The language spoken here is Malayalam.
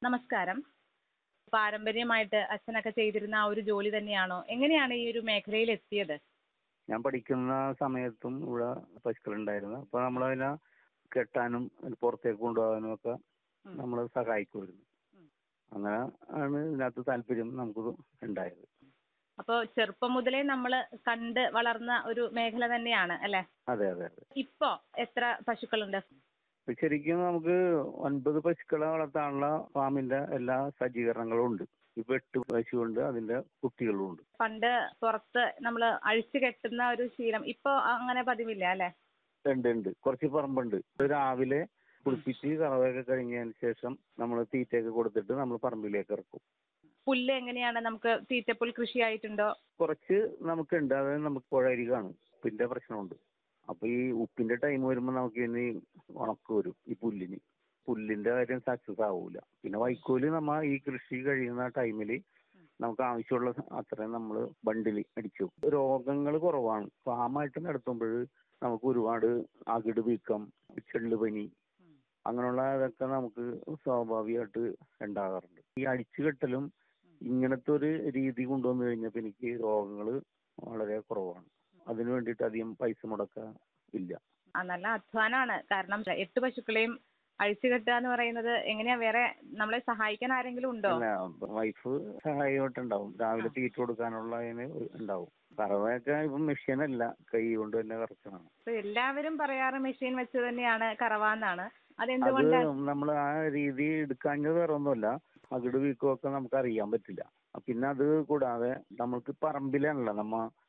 നമസ്കാരം പാരമ്പര്യമായിട്ട് അച്ഛനൊക്കെ ചെയ്തിരുന്ന ആ ഒരു ജോലി തന്നെയാണോ എങ്ങനെയാണ് ഈ ഒരു മേഖലയിൽ എത്തിയത് ഞാൻ പഠിക്കുന്ന സമയത്തും ഇവിടെ പശുക്കളുണ്ടായിരുന്നു അപ്പോൾ നമ്മളതിനെ കെട്ടാനും പുറത്തേക്ക് കൊണ്ടുപോകാനും ഒക്കെ ഉം. നമ്മൾ സഹായിക്കുമായിരുന്നു ഉം. അങ്ങനെ ആണ് ഇതിനകത്ത് താല്പര്യം നമുക്ക് ഉണ്ടായത് അപ്പോൾ ചെറുപ്പം മുതലേ നമ്മൾ കണ്ട് വളർന്ന ഒരു മേഖല തന്നെയാണ് അല്ലേ അതെ അതെ അതെ ഇപ്പോ എത്ര പശുക്കളുണ്ട് ഇപ്പൊ ശരിക്കും നമുക്ക് ഒൻപത് പശുക്കളെ വളർത്താനുള്ള ഫാമിന്റെ എല്ലാ സജ്ജീകരണങ്ങളും ഉണ്ട് ഇപ്പൊ എട്ട് പശുവുണ്ട് അതിന്റെ കുട്ടികളും ഉണ്ട് പണ്ട് പുറത്ത് നമ്മൾ അഴിച്ചു കെട്ടുന്ന ഒരു ശീലം ഇപ്പോ അങ്ങനെ പതിവില്ല അല്ലേ ഉണ്ട് ഉണ്ട് കുറച്ച് പറമ്പുണ്ട് ഇത് രാവിലെ കുളിപ്പിച്ച് കറവയൊക്കെ കഴിഞ്ഞതിന് ശേഷം നമ്മൾ തീറ്റയൊക്കെ കൊടുത്തിട്ട് നമ്മൾ പറമ്പിലേക്ക് ഇറക്കും പുല്ല് എങ്ങനെയാണ് നമുക്ക് തീറ്റപ്പുൽ കൃഷിയായിട്ടുണ്ടോ കുറച്ച് നമുക്കുണ്ട് അതായത് നമുക്ക് പുഴയരികാണ് ഉപ്പിന്റെ പ്രശ്നമുണ്ട് അപ്പൊ ഈ ഉപ്പിന്റെ ടൈം വരുമ്പോൾ നമുക്ക് ഇനി ഉണക്ക് വരും ഈ പുല്ലിന് പുല്ലിന്റെ കാര്യം സക്സസ് ആവൂല പിന്നെ വൈക്കോല് നമ്മ ഈ കൃഷി കഴിയുന്ന ടൈമിൽ നമുക്ക് ആവശ്യമുള്ള അത്രയും നമ്മൾ ബണ്ടിൽ അടിച്ചു രോഗങ്ങൾ കുറവാണ് ഫാമായിട്ട് നടത്തുമ്പോൾ നമുക്ക് ഒരുപാട് അകിട് വീക്കം ചെള്ളു പനി അങ്ങനെയുള്ള ഇതൊക്കെ നമുക്ക് സ്വാഭാവികമായിട്ട് ഉണ്ടാകാറുണ്ട് ഈ അടിച്ചുകെട്ടലും ഇങ്ങനത്തെ ഒരു രീതി കൊണ്ടുവന്നു കഴിഞ്ഞപ്പോൾ എനിക്ക് രോഗങ്ങൾ വളരെ കുറവാണ് അതിനു വേണ്ടിയിട്ട് അധികം പൈസ മുടക്കാൻ ഇല്ല ആ നല്ല അധ്വാനാണ് കാരണം എട്ട് പശുക്കളെയും അഴിച്ചു കെട്ടുക എന്ന് പറയുന്നത് എങ്ങനെയാ വേറെ നമ്മളെ സഹായിക്കാൻ ആരെങ്കിലും ഉണ്ടോ അല്ല വൈഫ് സഹായമായിട്ടുണ്ടാവും രാവിലെ തീറ്റ കൊടുക്കാനുള്ള അതിന് ഉണ്ടാവും കറവയൊക്കെ ഇപ്പം മെഷീനല്ല കൈ കൊണ്ട് തന്നെ കറക്കണം ഇപ്പൊ എല്ലാവരും പറയാറ് മെഷീൻ വെച്ച് തന്നെയാണ് കറവാന്നാണ് അത് അതെന്തുകൊണ്ട് നമ്മൾ ആ രീതി എടുക്കാഞ്ഞത് വേറെ ഒന്നുമല്ല അകിട് വീക്കമൊക്കെ നമുക്ക് അറിയാൻ പറ്റില്ല പിന്നെ അത് കൂടാതെ നമ്മൾക്ക് പറമ്പിലാണല്ലോ നമ്മ